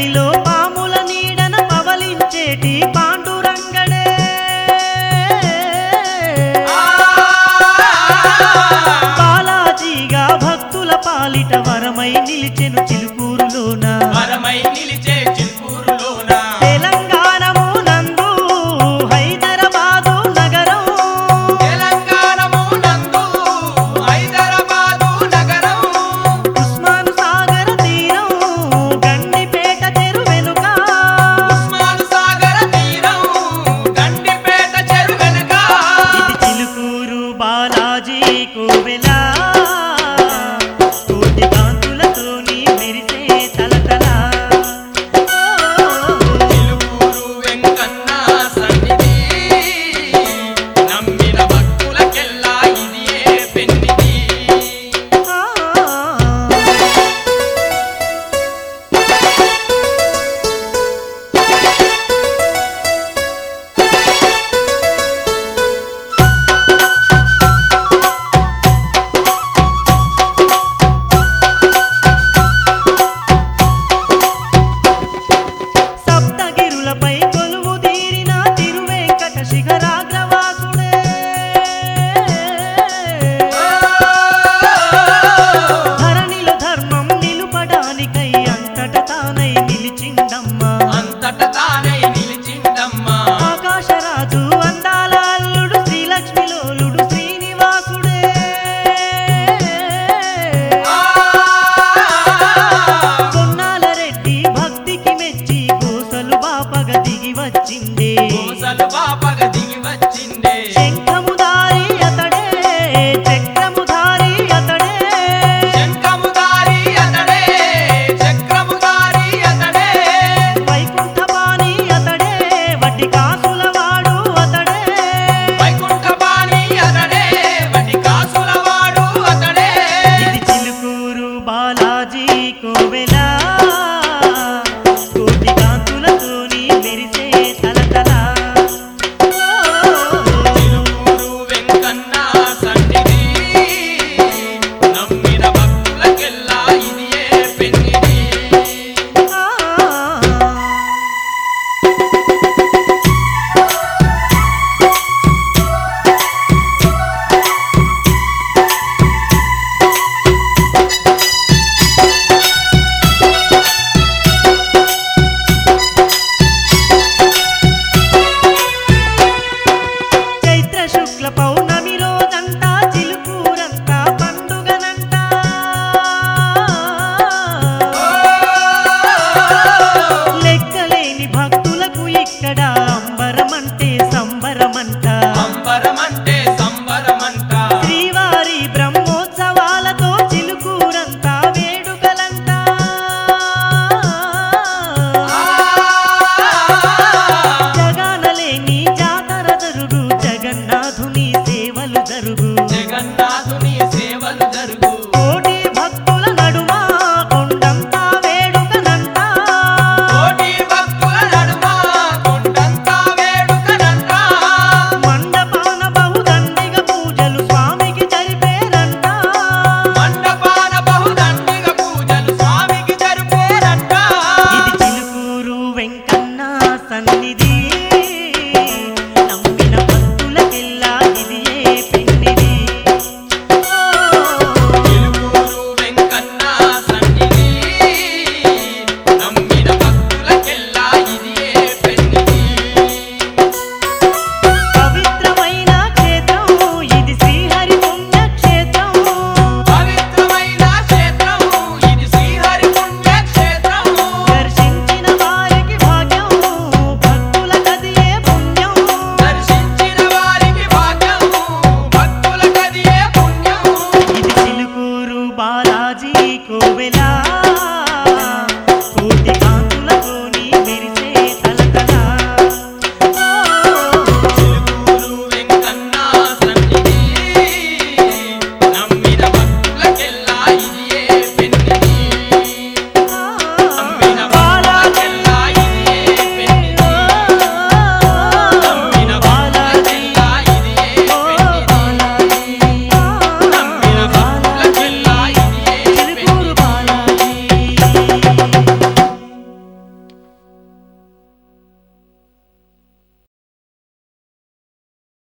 ధరణిలో పాముల నీడన పవలించేటి పాండురంగడే బాలాజీగా భక్తుల పాలిట వరమై నిలిచెను చిలుకూరులోన వరమై నిలిచే చిల్పూరులోన తెలంగాణము నందు హైదరాబాదు నగరం తెలంగాణము నందు హైదరాబాదు నగరం ఉస్మాన్ సాగర తీరం గండిపేట చెరు వెనుక ఉస్మాన్ సాగర తీరం గండిపేట చెరు వెనుక ఇది చిలుకూరు బాలాజీ కోవెల కోటి కాంతులతోని మెరిసే తలతల చిలుకూరు వెంకన్న సన్నిధి నమ్మిన భక్తులకెల్లా ఇదియే పెన్నిది సప్తగిరులపై కొలువు తీరిన తిరువేంకట శిఖరాగ్రవాసుడే ధరణిలో ధర్మం నిలుపడానికై అంతట తానై నిలిచిండమ్మా అంతట తానై నిలిచిందమ్మా ఆకాశరాజు అందాల అల్లుడు శ్రీలక్ష్మిలోలుడు శ్రీనివాసుడే కొన్నాల రెడ్డి భక్తికి మెచ్చి కోసలు బాపగ దిగి వచ్చిండే పూసలు బాపగ దిగి వచ్చిండే శంఖముదారి అతడే చక్రముధారి అతడే శంఖముదారి అతడే చక్రముదారి అతడే వైకుంఠపాణి అతడే వడ్డి కాసులవాడు అతడే వైకుంఠపాణి అతడే వటి కాసులవాడు అతడే ఇది చిలుకూరు బాలాజీ కోవెల కోటి కాంతులతోని మెరిసే తలతల తిరుమూరు వెంకన్న సన్నిధి నమ్మిన భక్తులకెల్లా ఇదియే పెన్నిది చైత్ర శుక్ల పౌర్ణమి రోజంతా చిలుకూరంతా పండుగనంట లెక్కలేని భక్తులకు ఇక్కడ అంబరమంటే సంబరమంట అంబరమంటే సంబరమంట శ్రీవారి బ్రహ్మోత్సవాలతో చిలుకూరంతా వేడుకలంట జగానలేని జాతర జరుగు జగన్నాథుని సేవలు జరుగు జగన్నాథుని సేవలు జరుగు కోటి భక్తుల నడుమ కొండంతా వేడుకనంట కోటి భక్తుల నడుమ కొండంతా వేడుకనంట మండపాన బహుదండిగ పూజలు స్వామికి జరిపేరంట మండపాన బహుదండిగ పూజలు స్వామికి జరిపేరంట ఇది చిలుకూరు వెంకన్న